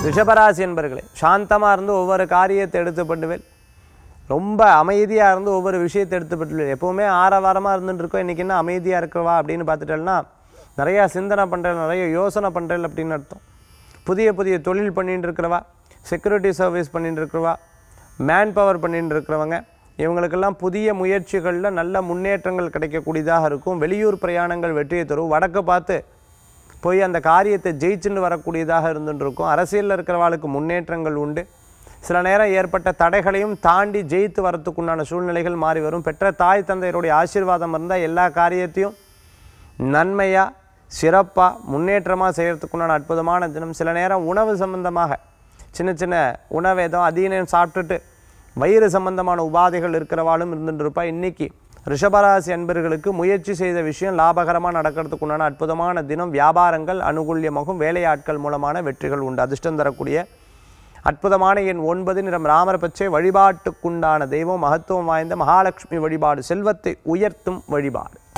ரிஷபராசி என்பர்களே சாந்தமாக இருந்து ஒவ்வொரு காரியத்தை எடுத்து பண்ணுவேன் ரொம்ப அமைதியாக இருந்து ஒவ்வொரு விஷயத்தை எடுத்து பண்ணுவேன் எப்போவுமே ஆரவாரமாக இருந்துட்டு இருக்கோம் இன்றைக்கி என்ன அமைதியாக இருக்கிறவா அப்படின்னு பார்த்துட்டேன்னா நிறையா சிந்தனை பண்ணுறேன் நிறைய யோசனை பண்ணுறேன் அப்படின்னு அர்த்தம் புதிய புதிய தொழில் பண்ணிட்டு இருக்கிறவா செக்யூரிட்டி சர்வீஸ் பண்ணிட்டு இருக்கிறவா மேன் பவர் பண்ணிட்டு இருக்கிறவங்க இவங்களுக்கெல்லாம் புதிய முயற்சிகளில் நல்ல முன்னேற்றங்கள் கிடைக்கக்கூடியதாக இருக்கும் வெளியூர் பிரயாணங்கள் வெற்றியை தரும் வடக்கு பார்த்து போய் அந்த காரியத்தை ஜெயிச்சுன்னு வரக்கூடியதாக இருந்துட்டு இருக்கும் அரசியலில் இருக்கிறவாளுக்கு முன்னேற்றங்கள் உண்டு சில நேரம் ஏற்பட்ட தடைகளையும் தாண்டி ஜெயித்து வரத்துக்குண்டான சூழ்நிலைகள் மாறி வரும் பெற்ற தாய் தந்தையருடைய ஆசீர்வாதம் இருந்தால் எல்லா காரியத்தையும் நன்மையாக சிறப்பாக முன்னேற்றமாக செய்கிறதுக்குண்டான அற்புதமான தினம் சில நேரம் உணவு சம்பந்தமாக சின்ன சின்ன உணவு ஏதோ அதீனம் சாப்பிட்டுட்டு வயிறு சம்பந்தமான உபாதைகள் இருக்கிறவாளும் இருந்துட்டு இருப்பா இன்னைக்கு ரிஷபராசி அன்பர்களுக்கு முயற்சி செய்த விஷயம் லாபகரமாக நடக்கிறதுக்கு உண்டான அற்புதமான தினம் வியாபாரங்கள் அனுகூல்யமாகும் வேலையாட்கள் மூலமான வெற்றிகள் உண்டு அதிர்ஷ்டம் தரக்கூடிய அற்புதமான எண் ஒன்பது நிறம் ராமர் பச்சை வழிபாட்டுக்குண்டான தெய்வம் மகத்துவம் வாய்ந்த மகாலட்சுமி வழிபாடு செல்வத்தை உயர்த்தும் வழிபாடு